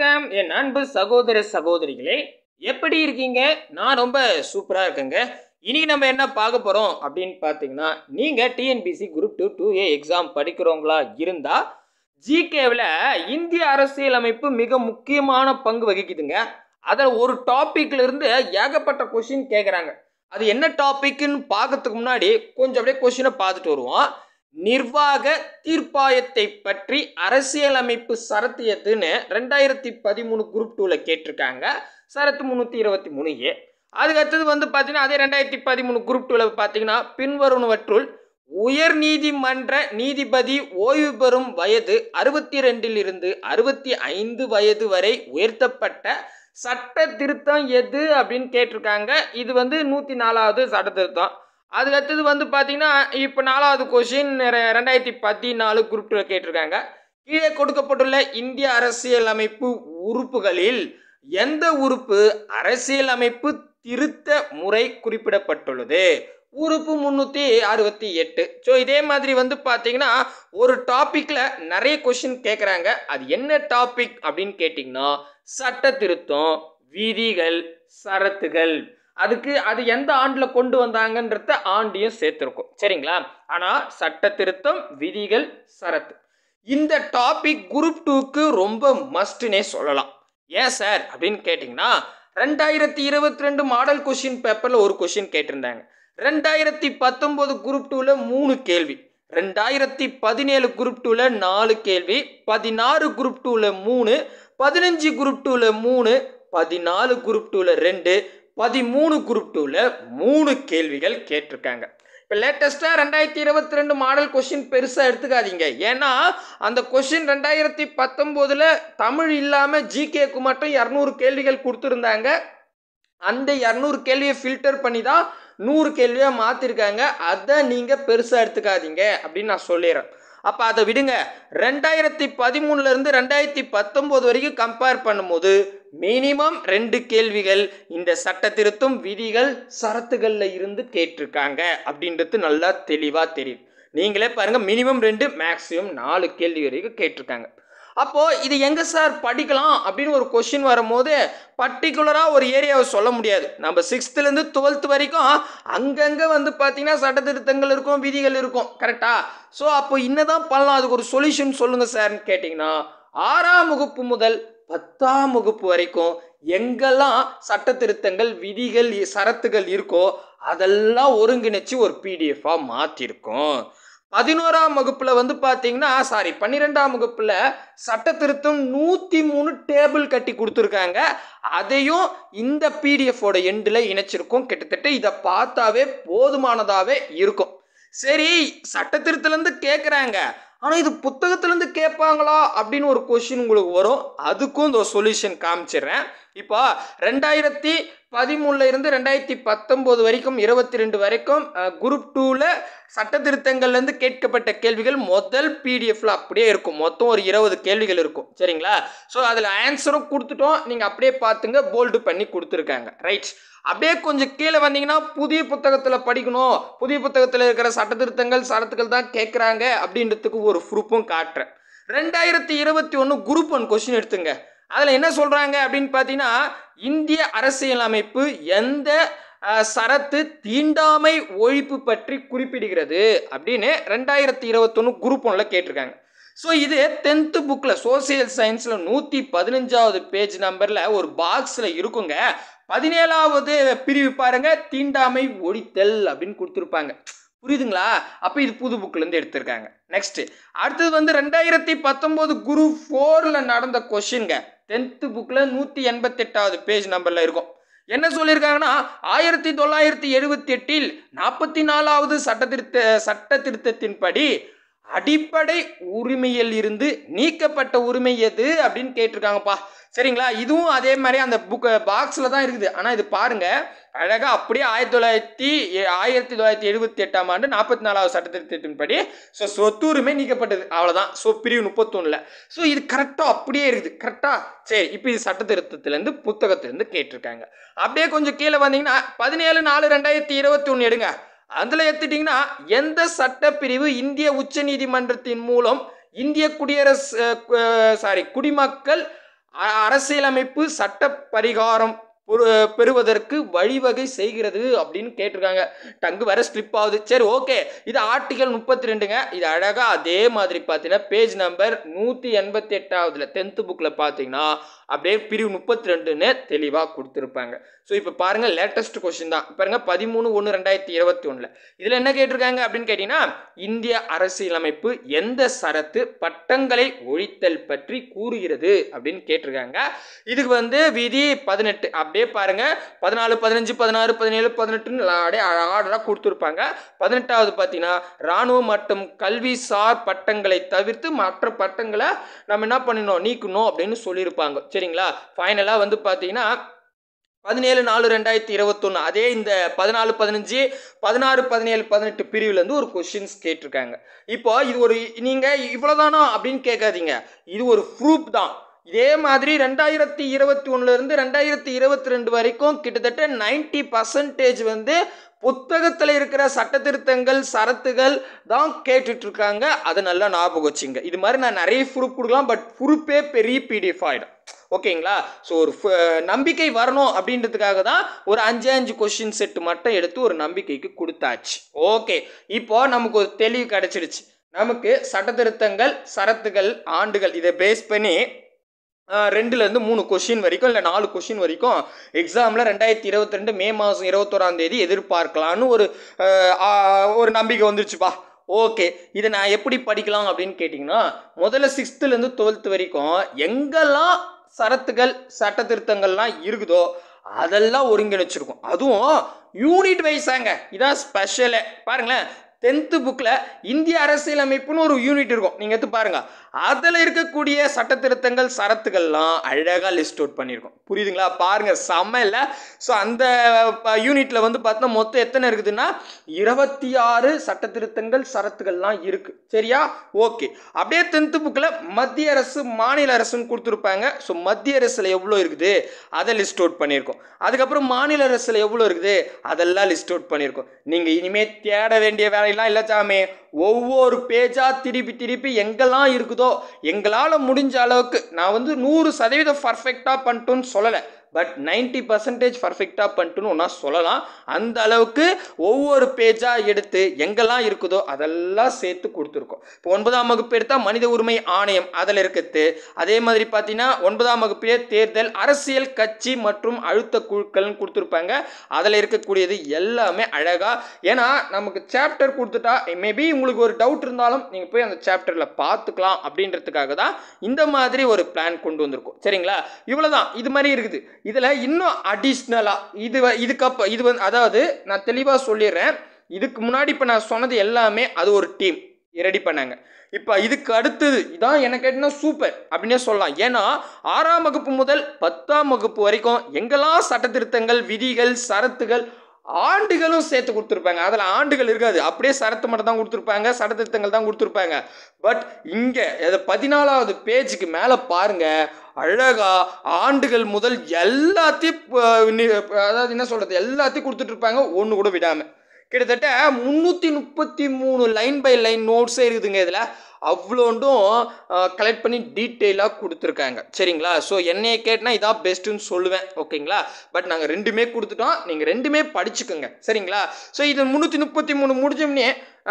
வணக்கம் என் அன்பு சகோதர சகோதரிகளே எப்படி இருக்கீங்க நான் ரொம்ப சூப்பராக இருக்கேங்க இன்னைக்கு நம்ம என்ன பார்க்க போகிறோம் அப்படின்னு பார்த்தீங்கன்னா நீங்கள் TNPSC group two two A exam படிக்கிறவங்களா இருந்தால் ஜிகேவில் இந்திய அரசியலமைப்பு மிக முக்கியமான பங்கு வகிக்குதுங்க அதில் ஒரு டாப்பிக்ல இருந்து ஏகப்பட்ட கொஷின் கேட்குறாங்க அது என்ன டாபிக்னு பார்க்கறதுக்கு முன்னாடி கொஞ்சம் அப்படியே கொஷினை பார்த்துட்டு வருவோம் நிர்வாக தீர்ப்பாயத்தை பற்றி அரசியலமைப்பு சரத்து எதுன்னு ரெண்டாயிரத்தி பதிமூணு குரூப் டூவில் கேட்டிருக்காங்க சரத்து முந்நூற்றி இருபத்தி மூணு ஏ அதுக்கு அடுத்தது வந்து பார்த்தீங்கன்னா அதே ரெண்டாயிரத்தி பதிமூணு குரூப் டூவில் பார்த்தீங்கன்னா பின்வருவனவற்றுள் உயர் நீதிமன்ற நீதிபதி ஓய்வு பெறும் வயது அறுபத்தி ரெண்டிலிருந்து அறுபத்தி ஐந்து வயது வரை உயர்த்தப்பட்ட சட்ட திருத்தம் எது அப்படின்னு கேட்டிருக்காங்க இது வந்து நூற்றி நாலாவது சட்ட திருத்தம் அதுக்கு அடுத்தது வந்து பார்த்தீங்கன்னா இப்போ நாலாவது கொஷின் ரெண்டாயிரத்தி பதினாலு குரூப் டூவில் கேட்டிருக்காங்க கீழே கொடுக்கப்பட்டுள்ள இந்திய அரசியலமைப்பு உறுப்புகளில் எந்த உறுப்பு அரசியலமைப்பு திருத்த முறை குறிப்பிடப்பட்டுள்ளது உறுப்பு முந்நூற்றி அறுபத்தி எட்டு ஸோ இதே மாதிரி வந்து பார்த்தீங்கன்னா ஒரு டாப்பிக்கில் நிறைய கொஷின் கேட்குறாங்க அது என்ன டாபிக் அப்படின்னு கேட்டிங்கன்னா சட்ட திருத்தம் விதிகள் சரத்துகள் அதுக்கு அது எந்த ஆண்டில் கொண்டு வந்தாங்கன்றத ஆண்டையும் சேர்த்துருக்கோம் சரிங்களா ஆனால் சட்ட திருத்தம் விதிகள் சரத்து இந்த டாபிக் குரூப் டூக்கு ரொம்ப மஸ்ட்னே சொல்லலாம் ஏன் சார் அப்படின்னு கேட்டிங்கன்னா ரெண்டாயிரத்தி இருபத்தி ரெண்டு மாடல் கொஷின் பேப்பரில் ஒரு கொஷின் கேட்டிருந்தாங்க ரெண்டாயிரத்தி பத்தொம்போது குரூப் டூவில் மூணு கேள்வி ரெண்டாயிரத்தி பதினேழு குரூப் டூவில் நாலு கேள்வி பதினாறு குரூப் டூவில் மூணு பதினஞ்சு குரூப் டூவில் மூணு பதினாலு குரூப் டூவில் ரெண்டு பதிமூணு குரூப் டூவில் மூணு கேள்விகள் கேட்டிருக்காங்க இப்போ லேட்டஸ்ட்டாக ரெண்டாயிரத்தி இருபத்தி ரெண்டு மாடல் கொஷின் பெருசாக எடுத்துக்காதீங்க ஏன்னா அந்த கொஷின் ரெண்டாயிரத்தி பத்தொம்போதில் தமிழ் இல்லாமல் ஜிகேக்கு மட்டும் இரநூறு கேள்விகள் கொடுத்துருந்தாங்க அந்த இரநூறு கேள்வியை ஃபில்டர் பண்ணி தான் நூறு கேள்வியாக மாற்றிருக்காங்க அதை நீங்கள் பெருசாக எடுத்துக்காதீங்க அப்படின்னு நான் சொல்லிடுறேன் அப்போ அதை விடுங்க ரெண்டாயிரத்தி பதிமூணுலேருந்து ரெண்டாயிரத்தி பத்தொம்போது வரைக்கும் கம்பேர் பண்ணும்போது மினிமம் ரெண்டு கேள்விகள் இந்த சட்ட திருத்தம் விதிகள் சரத்துகளில் இருந்து கேட்டிருக்காங்க அப்படின்றது நல்லா தெளிவாக தெரியுது நீங்களே பாருங்கள் மினிமம் ரெண்டு மேக்ஸிமம் நாலு கேள்வி வரைக்கும் கேட்டிருக்காங்க அப்போது இது எங்கே சார் படிக்கலாம் அப்படின்னு ஒரு கொஷின் வரும்போது பர்டிகுலராக ஒரு ஏரியாவை சொல்ல முடியாது நம்ம சிக்ஸ்த்துலேருந்து டுவெல்த் வரைக்கும் அங்கங்கே வந்து பார்த்திங்கன்னா சட்ட திருத்தங்கள் இருக்கும் விதிகள் இருக்கும் கரெக்டா ஸோ அப்போ இன்னதான் பண்ணலாம் அதுக்கு ஒரு சொல்யூஷன் சொல்லுங்கள் சார்னு கேட்டிங்கன்னா ஆறாம் வகுப்பு முதல் பத்தாம் வகுப்பு வரைக்கும் எங்கெல்லாம் சட்ட திருத்தங்கள் விதிகள் சரத்துகள் இருக்கோ அதெல்லாம் ஒருங்கிணைச்சு ஒரு பிடிஎஃபாக மாற்றிருக்கோம் பதினோராம் வகுப்பில் வந்து பார்த்தீங்கன்னா சாரி பன்னிரெண்டாம் வகுப்பில் சட்ட திருத்தம் நூற்றி மூணு டேபிள் கட்டி கொடுத்துருக்காங்க அதையும் இந்த பிடிஎஃபோட எண்டில் இணைச்சிருக்கோம் கிட்டத்தட்ட இதை பார்த்தாவே போதுமானதாகவே இருக்கும் சரி சட்ட திருத்தலேருந்து கேட்குறாங்க ஆனால் இது புத்தகத்துலேருந்து கேட்பாங்களா அப்படின்னு ஒரு கொஷின் உங்களுக்கு வரும் அதுக்கும் இந்த சொல்யூஷன் காமிச்சிடுறேன் இப்போ ரெண்டாயிரத்தி பதிமூணுல இருந்து ரெண்டாயிரத்தி பத்தொம்போது வரைக்கும் இருபத்தி ரெண்டு வரைக்கும் குரூப் டூவில் சட்ட திருத்தங்கள்லேருந்து கேட்கப்பட்ட கேள்விகள் முதல் பிடிஎஃப்ல அப்படியே இருக்கும் மொத்தம் ஒரு இருபது கேள்விகள் இருக்கும் சரிங்களா ஸோ அதில் ஆன்சரும் கொடுத்துட்டோம் நீங்கள் அப்படியே பார்த்துங்க போல்டு பண்ணி கொடுத்துருக்காங்க ரைட் அப்படியே கொஞ்சம் கீழே வந்தீங்கன்னா புதிய புத்தகத்தில் படிக்கணும் புதிய புத்தகத்தில் இருக்கிற சட்ட திருத்தங்கள் சரத்துக்கள் தான் கேட்குறாங்க அப்படின்றதுக்கு ஒரு ப்ரூஃபும் காட்டுறேன் ரெண்டாயிரத்தி இருபத்தி ஒன்று குரூப் ஒன் கொஸ்டின் எடுத்துங்க அதில் என்ன சொல்கிறாங்க அப்படின்னு பார்த்தீங்கன்னா இந்திய அரசியலமைப்பு எந்த சரத்து தீண்டாமை ஒழிப்பு பற்றி குறிப்பிடுகிறது அப்படின்னு ரெண்டாயிரத்தி இருபத்தொன்று குரூப் ஒன்றில் கேட்டிருக்காங்க ஸோ இது டென்த்து புக்கில் சோசியல் சயின்ஸில் நூற்றி பதினஞ்சாவது பேஜ் நம்பரில் ஒரு பாக்ஸில் இருக்குங்க பதினேழாவது பிரிவு பாருங்க தீண்டாமை ஒழித்தல் அப்படின்னு கொடுத்துருப்பாங்க புரியுதுங்களா அப்போ இது புது புக்கிலேருந்து எடுத்திருக்காங்க நெக்ஸ்ட் அடுத்தது வந்து ரெண்டாயிரத்தி பத்தொம்போது குரு ஃபோரில் நடந்த கொஷின்ங்க டென்த்து புக்கில் நூற்றி எண்பத்தெட்டாவது பேஜ் நம்பரில் இருக்கும் என்ன சொல்லியிருக்காங்கன்னா ஆயிரத்தி தொள்ளாயிரத்தி எழுபத்தி எட்டில் நாற்பத்தி நாலாவது சட்ட திருத்த சட்ட திருத்தத்தின்படி அடிப்படை உரிமையில் இருந்து நீக்கப்பட்ட உரிமை எது அப்படின்னு கேட்டிருக்காங்கப்பா சரிங்களா இதுவும் அதே மாதிரி அந்த புக் பாக்ஸில் தான் இருக்குது ஆனால் இது பாருங்க அழகாக அப்படியே ஆயிரத்தி தொள்ளாயிரத்தி ஆயிரத்தி தொள்ளாயிரத்தி எழுபத்தி எட்டாம் ஆண்டு நாற்பத்தி நாலாவது சட்டத்திட்டத்தின்படி ஸோ சொத்துரிமை நீக்கப்பட்டது அவ்வளோதான் ஸோ பிரிவு முப்பத்தொன்னில் ஸோ இது கரெக்டாக அப்படியே இருக்குது கரெக்டாக சரி இப்போ இது சட்ட திருத்தத்திலேருந்து புத்தகத்திலேருந்து கேட்டிருக்காங்க அப்படியே கொஞ்சம் கீழே வந்தீங்கன்னா பதினேழு நாலு ரெண்டாயிரத்தி இருபத்தி ஒன்று எடுங்க அதில் எடுத்துட்டிங்கன்னா எந்த சட்டப்பிரிவு இந்திய உச்ச நீதிமன்றத்தின் மூலம் இந்திய குடியரசு சாரி குடிமக்கள் அ- அரசியலமைப்பு சட்ட பரிகாரம் பொரு- பெறுவதற்கு வழிவகை செய்கிறது அப்படின்னு கேட்டிருக்காங்க டங்கு வேற ஸ்லிப் ஆகுது சரி ஓகே இது ஆர்டிகல் முப்பத்தி ரெண்டுங்க இது அழகா அதே மாதிரி பார்த்தீங்கன்னா பேஜ் நம்பர் நூற்றி எண்பத்தி எட்டாவதுல டென்த்து புக்கில் பார்த்தீங்கன்னா அப்படியே பிரிவு முப்பத்தி ரெண்டுன்னு தெளிவாக கொடுத்துருப்பாங்க ஸோ இப்போ பாருங்க லேட்டஸ்ட் கொஸ்டின் தான் பாருங்க பதிமூணு ஒன்று ரெண்டாயிரத்தி இருபத்தி ஒன்றில் இதில் என்ன கேட்டிருக்காங்க அப்படின்னு கேட்டிங்கன்னா இந்திய அரசியலமைப்பு எந்த சரத்து பட்டங்களை ஒழித்தல் பற்றி கூறுகிறது அப்படின்னு கேட்டிருக்காங்க இதுக்கு வந்து விதி பதினெட்டு அப்படியே பாருங்க பதினாலு பதினஞ்சு பதினாறு பதினேழு பதினெட்டுன்னு அப்படியே ஆர்டராக கொடுத்துருப்பாங்க பதினெட்டாவது பார்த்தீங்கன்னா இராணுவம் மற்றும் கல்விசார் பட்டங்களை தவிர்த்து மற்ற பட்டங்களை நம்ம என்ன பண்ணணும் நீக்கணும் அப்படின்னு சொல்லியிருப்பாங்க சரிங்களா ஃபைனலாக வந்து பார்த்தீங்கன்னா பதினேழு நாலு ரெண்டாயிரத்தி இருபத்தொன்று அதே இந்த பதினாலு பதினஞ்சு பதினாறு பதினேழு பதினெட்டு பிரிவுலேருந்து ஒரு கொஷின்ஸ் கேட்டிருக்காங்க இப்போ இது ஒரு நீங்கள் இவ்வளோதானா அப்படின்னு கேட்காதீங்க இது ஒரு ப்ரூஃப் தான் இதே மாதிரி ரெண்டாயிரத்தி இருபத்தி ஒன்றுலேருந்து ரெண்டாயிரத்தி இருபத்தி ரெண்டு வரைக்கும் கிட்டத்தட்ட நைன்டி பர்சன்டேஜ் வந்து புத்தகத்தில் இருக்கிற சட்டத்திருத்தங்கள் சரத்துகள் தான் கேட்டுட்டு இருக்காங்க அதை நல்லா ஞாபகம் வச்சுங்க இது மாதிரி நான் நிறைய ப்ரூஃப் கொடுக்கலாம் பட் ப்ரூஃபே பெரிய பிடிஎஃப் ஆகிடும் ஓகேங்களா ஸோ ஒரு ஃப- நம்பிக்கை வரணும் அப்படின்றதுக்காக தான் ஒரு அஞ்சு அஞ்சு கொஷின் செட்டு மட்டும் எடுத்து ஒரு நம்பிக்கைக்கு கொடுத்தாச்சு ஓகே இப்போ நமக்கு ஒரு தெளிவு கிடைச்சிடுச்சு நமக்கு சட்டத்திருத்தங்கள் சரத்துகள் ஆண்டுகள் இதை பேஸ் பண்ணி ஆஹ், ரெண்டுலேருந்து மூணு கொஷின் வரைக்கும் இல்லை நாலு கொஷின் வரைக்கும் எக்ஸாமில் ரெண்டாயிரத்தி இருபத்தி ரெண்டு மே மாதம் இருபத்தோராம் தேதி எதிர்பார்க்கலான்னு ஒரு ஆஹ், ஆஹ், ஒரு நம்பிக்கை வந்துருச்சுப்பா ஓகே இதை நான் எப்படி படிக்கலாம் அப்படின்னு கேட்டிங்கன்னா முதல்ல சிக்ஸ்த்துலேருந்து டுவெல்த் வரைக்கும் எங்கெல்லாம் சரத்துகள் சட்ட திருத்தங்கள்லாம் இருக்குதோ அதெல்லாம் ஒருங்கிணைச்சிருக்கும் அதுவும் யூனிட் வைஸாங்க இதான் ஸ்பெஷலே பாருங்களேன் டென்த்து புக்கில் இந்திய அரசியலமைப்புன்னு ஒரு யூனிட் இருக்கும் நீங்கள் எடுத்து பாருங்கள் அதில் இருக்கக்கூடிய சட்ட திருத்தங்கள் சரத்துகள்லாம் அழகாக லிஸ்ட் அவுட் பண்ணியிருக்கோம் புரியுதுங்களா பாருங்கள் செம்ம இல்லை ஸோ அந்த யூனிட்டில் வந்து பார்த்தா மொத்தம் எத்தனை இருக்குதுன்னா இருபத்தி ஆறு சட்ட திருத்தங்கள் சரத்துகள்லாம் இருக்குது சரியா ஓகே அப்படியே டென்த்து புக்கில் மத்திய அரசு மாநில அரசுன்னு கொடுத்துருப்பாங்க ஸோ மத்திய அரசில் எவ்வளோ இருக்குது அதை லிஸ்ட் அவுட் பண்ணியிருக்கோம் அதுக்கப்புறம் மாநில அரசில் எவ்வளோ இருக்குது அதெல்லாம் லிஸ்ட் அவுட் பண்ணியிருக்கோம் நீங்கள் இனிமேல் தேட வேண்டிய வேலையெல்லாம் இல்லை சாமி ஒவ்வொரு பேஜாக திருப்பி திருப்பி எங்கெல்லாம் இருக்குதோ எங்களால் முடிஞ்ச அளவுக்கு நான் வந்து நூறு சதவீதம் பர்ஃபெக்டாக பண்ணிட்டோன்னு சொல்லலை பட் 90% பர்சன்டேஜ் பர்ஃபெக்டாக பண்ணிட்டுன்னு ஒன்றா சொல்லலாம் அந்த அளவுக்கு ஒவ்வொரு பேஜாக எடுத்து எங்கெல்லாம் இருக்குதோ அதெல்லாம் சேர்த்து கொடுத்துருக்கோம் இப்போ ஒன்பதாம் வகுப்பு எடுத்தால் மனித உரிமை ஆணையம் அதில் இருக்குது அதே மாதிரி பார்த்தீங்கன்னா ஒன்பதாம் வகுப்பிலே தேர்தல் அரசியல் கட்சி மற்றும் அழுத்த குழுக்கள்னு கொடுத்துருப்பாங்க அதில் இருக்கக்கூடியது எல்லாமே அழகாக ஏன்னா நமக்கு சாப்டர் கொடுத்துட்டா மேபி உங்களுக்கு ஒரு டவுட் இருந்தாலும் நீங்கள் போய் அந்த சாப்டரில் பார்த்துக்கலாம் அப்படின்றதுக்காக தான் இந்த மாதிரி ஒரு பிளான் கொண்டு வந்திருக்கோம் சரிங்களா இவ்வளோதான் இது மாதிரி இருக்குது இதில் இன்னும் அடிஷ்னலாக இது வ- இதுக்கப்ப இது வந்து அதாவது நான் தெளிவாக சொல்லிடுறேன் இதுக்கு முன்னாடி இப்போ நான் சொன்னது எல்லாமே அது ஒரு டீம் ரெடி பண்ணாங்க இப்போ இதுக்கு அடுத்தது இதான் எனக்கு என்ன சூப்பர் அப்படின்னே சொல்லலாம் ஏன்னா ஆறாம் வகுப்பு முதல் பத்தாம் வகுப்பு வரைக்கும் எங்கெல்லாம் சட்டத்திருத்தங்கள் விதிகள் சரத்துகள் ஆண்டுகளும் சேர்த்து கொடுத்துருப்பாங்க அதில் ஆண்டுகள் இருக்காது அப்படியே சரத்து மட்டும் தான் கொடுத்துருப்பாங்க சட்டத்திருத்தங்கள் தான் கொடுத்துருப்பாங்க பட் இங்கே அது பதினாலாவது பேஜுக்கு மேலே பாருங்க அழகா ஆண்டுகள் முதல் எல்லாத்தையும் அஹ், நி- அதாவது என்ன சொல்கிறது எல்லாத்தையும் கொடுத்துட்டு இருப்பாங்க ஒன்று கூட விடாமல் கிட்டத்தட்ட முந்நூற்றி முப்பத்தி மூணு லைன் பை லைன் நோட்ஸே இருக்குதுங்க இதில் அவ்வளோண்டும் கலெக்ட் பண்ணி டீட்டெயிலாக கொடுத்துருக்காங்க சரிங்களா ஸோ என்னைய கேட்டால் இதான் பெஸ்ட்டுன்னு சொல்லுவேன் ஓகேங்களா பட் நாங்கள் ரெண்டுமே கொடுத்துட்டோம் நீங்கள் ரெண்டுமே படிச்சுக்கோங்க சரிங்களா ஸோ இது முந்நூற்றி முப்பத்தி மூணு முடிஞ்சோம்னே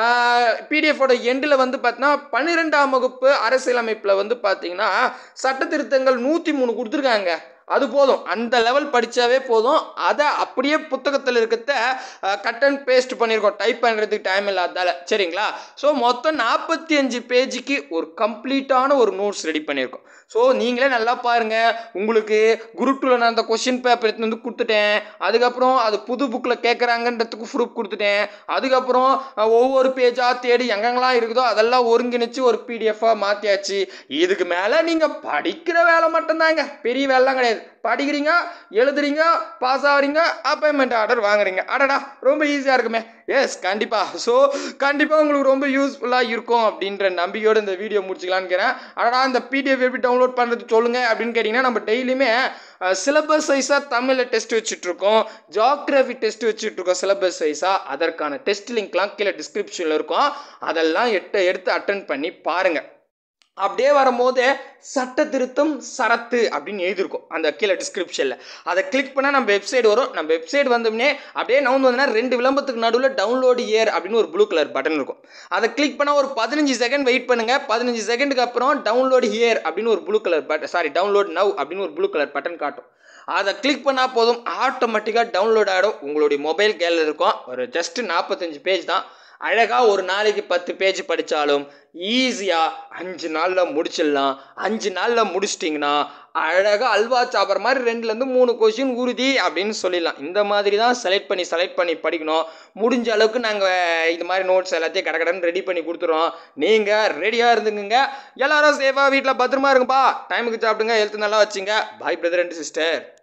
பிடிஎஃபோட எண்டில் வந்து பார்த்தீங்கன்னா பன்னிரெண்டாம் வகுப்பு அரசியலமைப்பில் வந்து பார்த்தீங்கன்னா சட்ட திருத்தங்கள் நூற்றி மூணு கொடுத்துருக்காங்க அது போதும் அந்த லெவல் படித்தாவே போதும் அதை அப்படியே புத்தகத்தில் இருக்கிறத கட் அண்ட் பேஸ்ட் பண்ணியிருக்கோம் டைப் பண்ணுறதுக்கு டைம் இல்லாதால சரிங்களா ஸோ மொத்தம் நாற்பத்தி அஞ்சு பேஜுக்கு ஒரு கம்ப்ளீட்டான ஒரு நோட்ஸ் ரெடி பண்ணியிருக்கோம் ஸோ நீங்களே நல்லா பாருங்கள் உங்களுக்கு குரூப் டூவில் நான் அந்த கொஷின் பேப்பர் எடுத்து வந்து கொடுத்துட்டேன் அதுக்கப்புறம் அது புது புக்கில் கேட்குறாங்கன்றதுக்கு ப்ரூஃப் கொடுத்துட்டேன் அதுக்கப்புறம் அஹ், ஒவ்வொரு பேஜாக தேடி எங்கெங்கெல்லாம் இருக்குதோ அதெல்லாம் ஒருங்கிணைச்சு ஒரு பிடிஎஃபாக மாற்றியாச்சு இதுக்கு மேலே நீங்கள் படிக்கிற வேலை மட்டும்தாங்க பெரிய வேலைலாம் கிடையாது படிக்கிறீங்க எழுதுறீங்க பாஸ் ஆகுறீங்க அப்பாயின்மெண்ட் ஆர்டர் வாங்குறீங்க அடடா ரொம்ப ஈஸியாக இருக்குமே எஸ் கண்டிப்பாக ஸோ கண்டிப்பாக உங்களுக்கு ரொம்ப யூஸ்ஃபுல்லாக இருக்கும் அப்படின்ற நம்பிக்கையோடு இந்த வீடியோ முடிச்சுக்கலான்னு இருக்கிறேன் அடடா இந்த பிடிஎஃப் எப்படி டவுன்லோட் பண்ணுறது சொல்லுங்கள் அப்படின்னு கேட்டிங்கன்னா நம்ம டெய்லியுமே சிலபஸ் வைஸாக தமிழில் டெஸ்ட் வச்சுட்ருக்கோம் ஜாக்ரஃபி டெஸ்ட் வச்சுட்ருக்கோம் சிலபஸ் வைஸாக அதற்கான டெஸ்ட் லிங்க்லாம் கீழே டிஸ்கிரிப்ஷனில் இருக்கும் அதெல்லாம் எட்டு எடுத்து அட்டன் பண்ணி பாருங்கள் அப்படியே வரும்போது சட்ட திருத்தம் சரத்து அப்படின்னு எழுதியிருக்கும் அந்த கீழே டிஸ்கிரிப்ஷனில் அதை கிளிக் பண்ணால் நம்ம வெப்சைட் வரும் நம்ம வெப்சைட் வந்தோடனே அப்படியே நவுந்து வந்தோன்னா ரெண்டு விளம்பரத்துக்கு நடுவில் டவுன்லோடு இயர் அப்படின்னு ஒரு ப்ளூ கலர் பட்டன் இருக்கும் அதை கிளிக் பண்ணால் ஒரு பதினஞ்சு செகண்ட் வெயிட் பண்ணுங்கள் பதினஞ்சு செகண்டுக்கு அப்புறம் டவுன்லோடு ஹியர் அப்படின்னு ஒரு blue colour button sorry download now அப்படின்னு ஒரு ப்ளூ கலர் பட்டன் காட்டும் அதை கிளிக் பண்ணால் போதும் ஆட்டோமேட்டிக்காக டவுன்லோட் ஆகிடும் உங்களுடைய மொபைல் கேலில் இருக்கும் ஒரு ஜஸ்ட் நாற்பத்தஞ்சு பேஜ் தான் அழகாக ஒரு நாளைக்கு பத்து பேஜ் படித்தாலும் ஈஸியாக அஞ்சு நாளில் முடிச்சிடலாம் அஞ்சு நாளில் முடிச்சிட்டிங்கன்னா அழகாக அல்வா சாப்பிட்ற மாதிரி ரெண்டுலேருந்து மூணு கொஷின் உறுதி அப்படின்னு சொல்லிடலாம் இந்த மாதிரி தான் செலக்ட் பண்ணி செலக்ட் பண்ணி படிக்கணும் முடிஞ்ச அளவுக்கு நாங்கள் இது மாதிரி நோட்ஸ் எல்லாத்தையும் கடகடன்னு ரெடி பண்ணி கொடுத்துறோம் நீங்கள் ரெடியாக இருந்துக்குங்க எல்லாரும் சேஃபாக வீட்டில் பத்திரமா இருங்கப்பா டைமுக்கு சாப்பிடுங்க ஹெல்த் நல்லா வச்சுங்க பாய் பிரதர் அண்ட் சிஸ்டர்